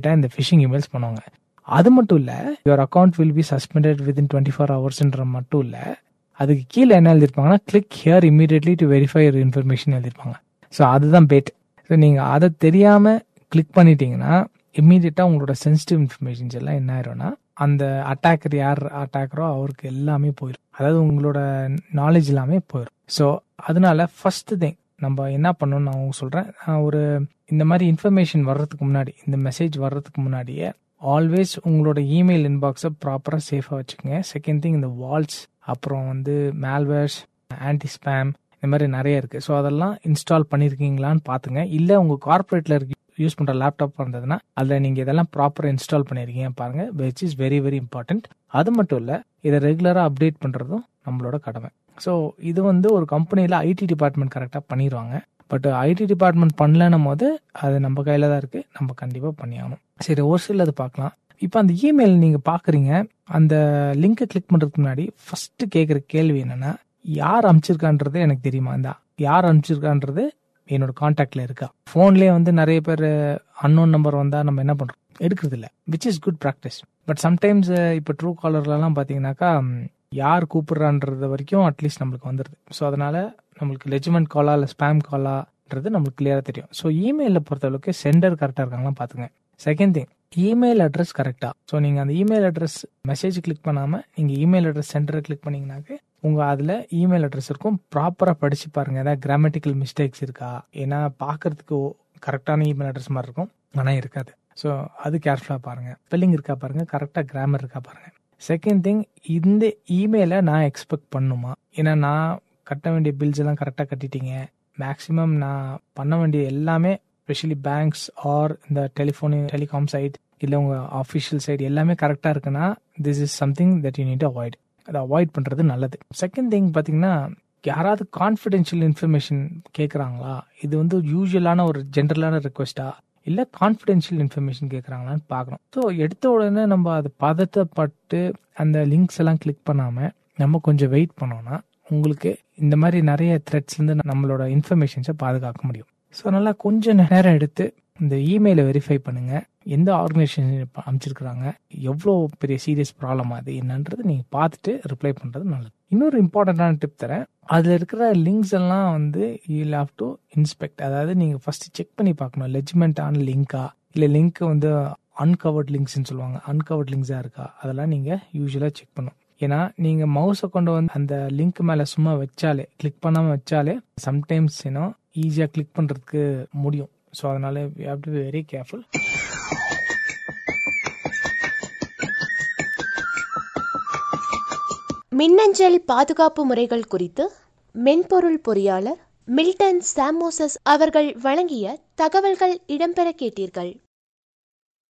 கேட்டால் இந்த phishing emails பண்ணுவாங்க அது மட்டும் இல்லை your account will be suspended within twenty four ஹவர்ஸ்ன்ற மட்டும் இல்லை அதுக்கு கீழே என்ன எழுதிருப்பாங்கன்னா click here immediately to verify information எழுதிருப்பாங்க ஸோ அதுதான் பேட் ஸோ நீங்கள் அதை தெரியாமல் கிளிக் பண்ணிட்டீங்கன்னா இம்மீடியட்டாக உங்களோட சென்சிட்டிவ் இன்ஃபர்மேஷன்ஸ் எல்லாம் என்ன ஆயிரும்னா அந்த அட்டாக்கர் யார் அட்டாக்கரோ அவருக்கு எல்லாமே போயிடும் அதாவது உங்களோட நாலேஜ் எல்லாமே போயிடும் ஸோ அதனால ஃபர்ஸ்ட் திங் நம்ம என்ன பண்ணணும்னு நான் உங்களுக்கு சொல்கிறேன் ஒரு இந்த மாதிரி இன்ஃபர்மேஷன் வர்றதுக்கு முன்னாடி இந்த மெசேஜ் வர்றதுக்கு முன்னாடியே ஆல்வேஸ் உங்களோட இமெயில் இன்பாக்ஸை ப்ராப்பராக சேஃபாக வச்சுக்கோங்க செகண்ட் திங் இந்த வால்ஸ் அப்புறம் வந்து மேல்வேர்ஸ் ஆன்டி ஸ்பேம் இந்த மாதிரி நிறைய இருக்குது ஸோ அதெல்லாம் இன்ஸ்டால் பண்ணியிருக்கீங்களான்னு பார்த்துங்க இல்லை உங்கள் கார்பரேட்டில் இருக்கு யூஸ் பண்ணுற லேப்டாப் இருந்ததுன்னா அதில் நீங்கள் இதெல்லாம் ப்ராப்பராக இன்ஸ்டால் பண்ணியிருக்கீங்க பாருங்கள் which is very very important அது மட்டும் இல்லை இதை ரெகுலராக அப்டேட் பண்ணுறதும் நம்மளோட கடமை ஸோ இது வந்து ஒரு கம்பெனியில் ஐடி டிபார்ட்மெண்ட் கரெக்டாக பண்ணிடுவாங்க பட் ஐடி டிபார்ட்மெண்ட் பண்ணலன்னும் போது அது நம்ம கையில் தான் இருக்குது நம்ம கண்டிப்பாக பண்ணியாகணும் சரி ஒரு சில அது பார்க்கலாம் இப்போ அந்த இமெயில் நீங்கள் பார்க்குறீங்க அந்த லிங்கை கிளிக் பண்ணுறதுக்கு முன்னாடி ஃபஸ்ட்டு கேட்குற கேள்வி என்னென்னா யார் அனுப்பிச்சிருக்கான்றது எனக்கு தெரியுமா இந்த யார் அனுப்பிச்சிருக்கான்றது என்னோட காண்டாக்ட்ல இருக்கா ஃபோன்லேயே வந்து நிறைய பேர் அன்னோன் நம்பர் வந்தால் நம்ம என்ன பண்ணுறோம் எடுக்கிறது இல்லை which is good practice but sometimes இப்போ ட்ரூ காலர்லலாம் பார்த்தீங்கன்னாக்கா யார் கூப்பிடுறான்றது வரைக்கும் அட்லீஸ்ட் நம்மளுக்கு வந்துடுது ஸோ அதனால நம்மளுக்கு லெஜ்மெண்ட் காலா இல்லை ஸ்பேம் காலான்றது நம்மளுக்கு கிளியராக தெரியும் ஸோ இமெயிலில் பொறுத்தளவுக்கு சென்டர் கரெக்டாக இருக்காங்களா பார்த்துங்க செகண்ட் திங் இமெயில் அட்ரஸ் கரெக்டாக ஸோ நீங்கள் அந்த இமெயில் அட்ரஸ் மெசேஜ் கிளிக் பண்ணாமல் நீங்கள் இமெயில் அட்ரஸ் சென்டரை கிளிக் பண்ணீங்கன்னாக்க உங்கள் அதில் இமெயில் அட்ரஸ் இருக்கும் ப்ராப்பராக படித்து பாருங்கள் ஏதாவது கிராமட்டிக்கல் மிஸ்டேக்ஸ் இருக்கா ஏன்னா பார்க்கறதுக்கு கரெக்டான இமெயில் அட்ரஸ் மாதிரி இருக்கும் ஆனால் இருக்காது ஸோ அது கேர்ஃபுல்லாக பாருங்கள் ஸ்பெல்லிங் இருக்கா பாருங்கள் கரெக்டாக கிராமர் இருக்கா பாருங்கள் செகண்ட் திங் இந்த இமெயிலை நான் எக்ஸ்பெக்ட் பண்ணுமா ஏன்னா நான் கட்ட வேண்டிய பில்ஸ் எல்லாம் கரெக்டாக கட்டிட்டீங்க மேக்ஸிமம் நான் பண்ண வேண்டிய எல்லாமே ஸ்பெஷலி பேங்க்ஸ் ஆர் இந்த டெலிஃபோனு டெலிகாம் சைட் இல்லை உங்கள் ஆஃபிஷியல் சைட் எல்லாமே கரெக்டாக இருக்குன்னா this is something that you need avoid அதை அவாய்ட் பண்ணுறது நல்லது செகண்ட் திங் பார்த்தீங்கன்னா யாராவது கான்ஃபிடென்ஷியல் இன்ஃபர்மேஷன் கேட்குறாங்களா இது வந்து யூஸ்வலான ஒரு ஜென்ரலான ரெக்வஸ்டா இல்லை கான்ஃபிடென்ஷியல் இன்ஃபர்மேஷன் கேட்குறாங்களான்னு பார்க்கணும் ஸோ எடுத்த உடனே நம்ம அது பதட்டப்பட்டு அந்த லிங்க்ஸ் எல்லாம் கிளிக் பண்ணாமல் நம்ம கொஞ்சம் வெயிட் பண்ணோம்னா உங்களுக்கு இந்த மாதிரி நிறைய த்ரெட்ஸ்லேருந்து நம்மளோட இன்ஃபர்மேஷன்ஸை பாதுகாக்க முடியும் ஸோ நல்லா கொஞ்சம் நேரம் எடுத்து இந்த இமெயிலை வெரிஃபை பண்ணுங்க எந்த ஆர்கனைசேஷன் அமைச்சிருக்கிறாங்க எவ்வளோ பெரிய சீரியஸ் ப்ராப்ளம் அது என்னன்றது நீங்கள் பார்த்துட்டு ரிப்ளை பண்ணுறது நல்லது இன்னொரு இம்பார்ட்டண்ட்டான டிப் தரேன் அதில் இருக்கிற லிங்க்ஸ் எல்லாம் வந்து யூ ஹாவ் டு இன்ஸ்பெக்ட் அதாவது நீங்கள் ஃபர்ஸ்ட் செக் பண்ணி பார்க்கணும் லெஜ்மெண்ட்டான லிங்க்கா இல்லை லிங்க் வந்து அன்கவர்ட் லிங்க்ஸ்னு சொல்லுவாங்க அன்கவர்ட் லிங்க்ஸாக இருக்கா அதெல்லாம் நீங்கள் யூஸ்வலாக செக் பண்ணும் ஏன்னா நீங்கள் மவுஸை கொண்டு வந்து அந்த லிங்க் மேலே சும்மா வச்சாலே கிளிக் பண்ணாமல் வச்சாலே சம்டைம்ஸ் ஏன்னா ஈஸியாக கிளிக் பண்ணுறதுக்கு முடியும் ஸோ அதனால we have to be very careful மின்னஞ்சல் பாதுகாப்பு முறைகள் குறித்து மென்பொருள் பொறியாளர் மில்டன் சாமோசஸ் அவர்கள் வழங்கிய தகவல்கள் இடம்பெற கேட்டீர்கள்